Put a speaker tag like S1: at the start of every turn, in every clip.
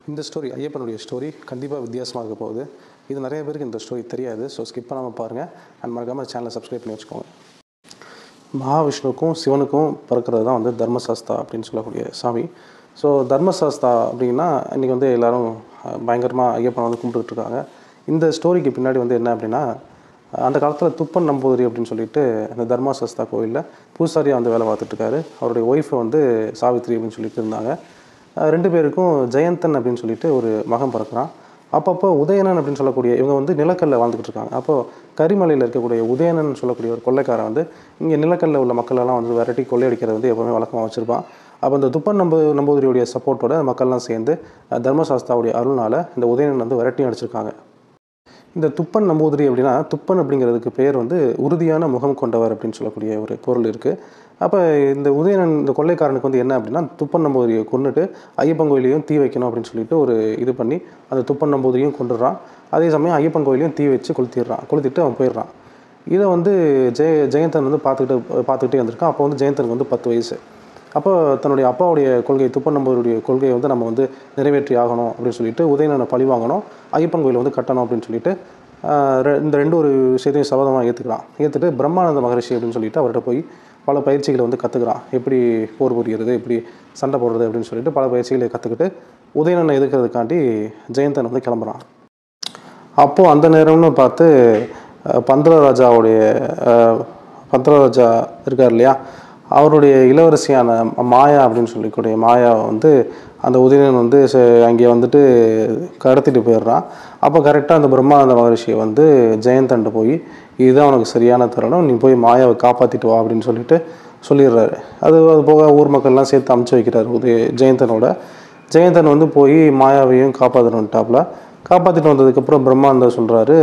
S1: இந்த ஸ்டோரி ஐயப்பனுடைய ஸ்டோரி கண்டிப்பாக வித்தியாசமாக இருக்க போகுது இது நிறைய பேருக்கு இந்த ஸ்டோரி தெரியாது ஸோ ஸ்கிப் பண்ணாமல் பாருங்கள் அண்ட் மறக்காமல் சேனலை சப்ஸ்கிரைப் பண்ணி வச்சுக்கோங்க மகாவிஷ்ணுவுக்கும் சிவனுக்கும் பிறக்கிறது தான் வந்து தர்மசாஸ்தா அப்படின்னு சொல்லக்கூடிய சாமி ஸோ தர்மசாஸ்தா அப்படின்னா இன்றைக்கி வந்து எல்லோரும் பயங்கரமாக ஐயப்பனை வந்து கும்பிட்டுட்டு இருக்காங்க இந்த ஸ்டோரிக்கு பின்னாடி வந்து என்ன அப்படின்னா அந்த காலத்தில் துப்பன் நம்பூதிரி அப்படின்னு சொல்லிட்டு அந்த தர்மசாஸ்தா கோயிலில் பூசாரியாக வந்து வேலை பார்த்துட்ருக்காரு அவருடைய ஒய்ஃபை வந்து சாவித்ரி அப்படின்னு சொல்லிட்டு இருந்தாங்க அஹ் ரெண்டு பேருக்கும் ஜெயந்தன் அப்படின்னு சொல்லிட்டு ஒரு மகன் பிறக்கிறான் அப்பப்போ உதயணன் அப்படின்னு சொல்லக்கூடிய இவங்க வந்து நிலக்கல்ல வாழ்ந்துக்கிட்டு இருக்காங்க அப்போது கரிமலையில் இருக்கக்கூடிய உதயணன் சொல்லக்கூடிய ஒரு கொள்ளைக்காரன் வந்து இங்கே நிலக்கல்ல உள்ள மக்களெல்லாம் வந்து விரட்டி கொள்ளையடிக்கிறது வந்து எப்போவுமே வழக்கமாக வச்சுருப்பான் அப்போ இந்த துப்பன் நம்ப நம்பூதிரியுடைய சப்போர்ட்டோட மக்கள்லாம் சேர்ந்து அஹ் தர்மசாஸ்தாவுடைய அருள்னால இந்த உதயணன் வந்து விரட்டி அடிச்சிருக்காங்க இந்த துப்பன் நம்பூதிரி அப்படின்னா துப்பன் அப்படிங்கிறதுக்கு பேர் வந்து உறுதியான முகம் கொண்டவர் அப்படின்னு சொல்லக்கூடிய ஒரு பொருள் இருக்குது அப்போ இந்த உதயணன் இந்த கொள்ளைக்காரனுக்கு வந்து என்ன அப்படின்னா துப்பன் நம்பூதிரியை கொண்டுட்டு ஐயப்பன் கோயிலையும் தீ வைக்கணும் அப்படின்னு சொல்லிட்டு ஒரு இது பண்ணி அந்த துப்பன் நம்பூதிரியும் கொண்டுடுறான் அதே சமயம் ஐயப்பன் கோயிலையும் தீ வச்சு கொளுத்திடுறான் கொளுத்திட்டு அவன் போயிடுறான் இதை வந்து ஜெய ஜெயந்தன் வந்து பார்த்துக்கிட்டு பார்த்துக்கிட்டே வந்திருக்கான் அப்போ வந்து ஜெயந்தனுக்கு வந்து பத்து வயசு அப்போ தன்னுடைய அப்பாவுடைய கொள்கை துப்பநம்பருடைய கொள்கையை வந்து நம்ம வந்து நிறைவேற்றி ஆகணும் அப்படின்னு சொல்லிட்டு உதயணனை பழி வாங்கணும் ஐயப்பன் கோயிலை வந்து கட்டணும் அப்படின்னு சொல்லிட்டு ஆஹ் ரெ- இந்த ரெண்டு ஒரு விஷயத்தையும் சபதமாக ஏற்றுக்கிறான் ஏற்றுட்டு பிரம்மானந்த மகரிஷி அப்படின்னு சொல்லிட்டு அவர்கிட்ட போய் பல பயிற்சிகளை வந்து கற்றுக்கிறான் எப்படி போர் புரிகிறது எப்படி சண்டை போடுறது அப்படின்னு சொல்லிட்டு பல பயிற்சிகளை கற்றுக்கிட்டு உதயணனை எதிர்க்கிறதுக்காண்டி ஜெயந்தன் வந்து கிளம்புறான் அப்போது அந்த நேரம்னு பார்த்து அஹ், பந்தலராஜாவுடைய அஹ், பந்தலராஜா இருக்கார் இல்லையா அவருடைய இளவரசியான மாயா அப்படின்னு சொல்லக்கூடிய மாயா வந்து அந்த உதயணன் வந்து ச- அங்கே வந்துட்டு கடத்திட்டு போயிடுறான் அப்போ கரெக்டாக அந்த பிரம்மானந்த மகரிஷியை வந்து ஜெயந்தன்ட்டு போய் இதுதான் உனக்கு சரியான தருணம் நீ போய் மாயாவை காப்பாற்றிட்டு வா அப்படின்னு சொல்லிட்டு சொல்லிடுறாரு அது அது போக ஊர் மக்கள்லாம் சேர்த்து அமுச்சு வைக்கிறார் உதய ஜெயந்தனோட ஜெயந்தன் வந்து போய் மாயாவையும் காப்பாற்றணுன்ட்டாப்புல காப்பாற்றிட்டு வந்ததுக்கப்புறம் பிரம்மானந்தர் சொல்கிறாரு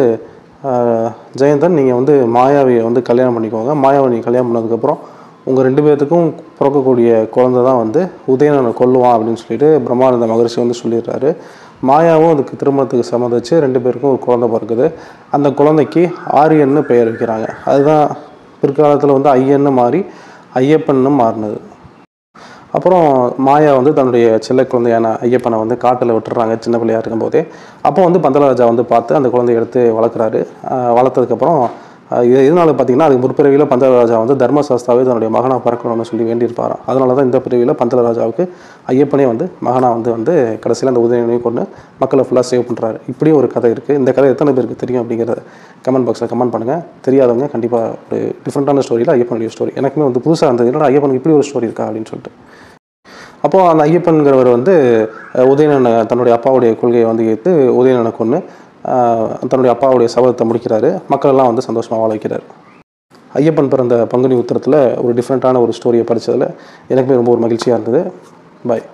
S1: ஜெயந்தன் நீங்கள் வந்து மாயாவியை வந்து கல்யாணம் பண்ணிக்கோங்க மாயாவை நீங்கள் கல்யாணம் பண்ணதுக்கப்புறம் உங்கள் ரெண்டு பேர்த்துக்கும் பிறக்கக்கூடிய குழந்தை தான் வந்து உதயணனை கொல்லுவான் அப்படின்னு சொல்லிட்டு பிரம்மானந்த மகரிஷி வந்து சொல்லிடுறாரு மாயாவும் அதுக்கு திருமணத்துக்கு சம்மதிச்சு ரெண்டு பேருக்கும் ஒரு குழந்தை பிறக்குது அந்த குழந்தைக்கு ஆரியன்னு பெயர் வைக்கிறாங்க அதுதான் பிற்காலத்தில் வந்து ஐயன்னு மாறி ஐயப்பன்னு மாறினது அப்புறம் மாயா வந்து தன்னுடைய செல்ல குழந்தையான ஐயப்பனை வந்து காட்டில் விட்டுறாங்க சின்ன பிள்ளையா இருக்கும்போதே அப்போ வந்து பந்தலராஜா வந்து பார்த்து அந்த குழந்தைய எடுத்து வளர்க்குறாரு ஆஹ் வளர்த்ததுக்கப்புறம் ஆஹ் இது இதனால பார்த்தீங்கன்னா அதுக்கு முற்பிறவியில் பந்தலராஜா வந்து தர்மசாஸ்தாவே தன்னுடைய மகனாக பிறக்கணும்னு சொல்லி வேண்டியிருப்பாராம் அதனால தான் இந்த பிறவியில் பந்தலராஜாவுக்கு ஐயப்பனே வந்து மகனாக வந்து வந்து கடைசியில் அந்த உதயனையும் கொண்டு மக்களை ஃபுல்லாக சேவ் பண்ணுறாரு இப்படி ஒரு கதை இருக்குது இந்த கதை எத்தனை பேருக்கு தெரியும் அப்படிங்கிறத கமெண்ட் பாக்ஸில் கமெண்ட் பண்ணுங்கள் தெரியாதவங்க கண்டிப்பாக ஒரு டிஃப்ரெண்ட்டான ஸ்டோரியில் ஐயப்பனுடைய ஸ்டோரி எனக்குமே வந்து புதுசாக இருந்தது என்னடா ஐயப்பனுக்கு இப்படி ஒரு ஸ்டோரி இருக்கா அப்படின்னு சொல்லிட்டு அப்போது அந்த ஐயப்பன்கிறவர் வந்து அஹ், உதயணனை தன்னுடைய அப்பாவுடைய கொள்கையை வந்து ஏற்று உதயணனை கொன்று அஹ், தன்னுடைய அப்பாவுடைய சபதத்தை முடிக்கிறாரு மக்கள் எல்லாம் வந்து சந்தோஷமாக வாழ வைக்கிறார் ஐயப்பன் பிறந்த பங்குனி உத்திரத்தில் ஒரு டிஃப்ரெண்ட்டான ஒரு ஸ்டோரியை படித்ததில் எனக்குமே ரொம்ப ஒரு மகிழ்ச்சியாக இருந்தது பாய்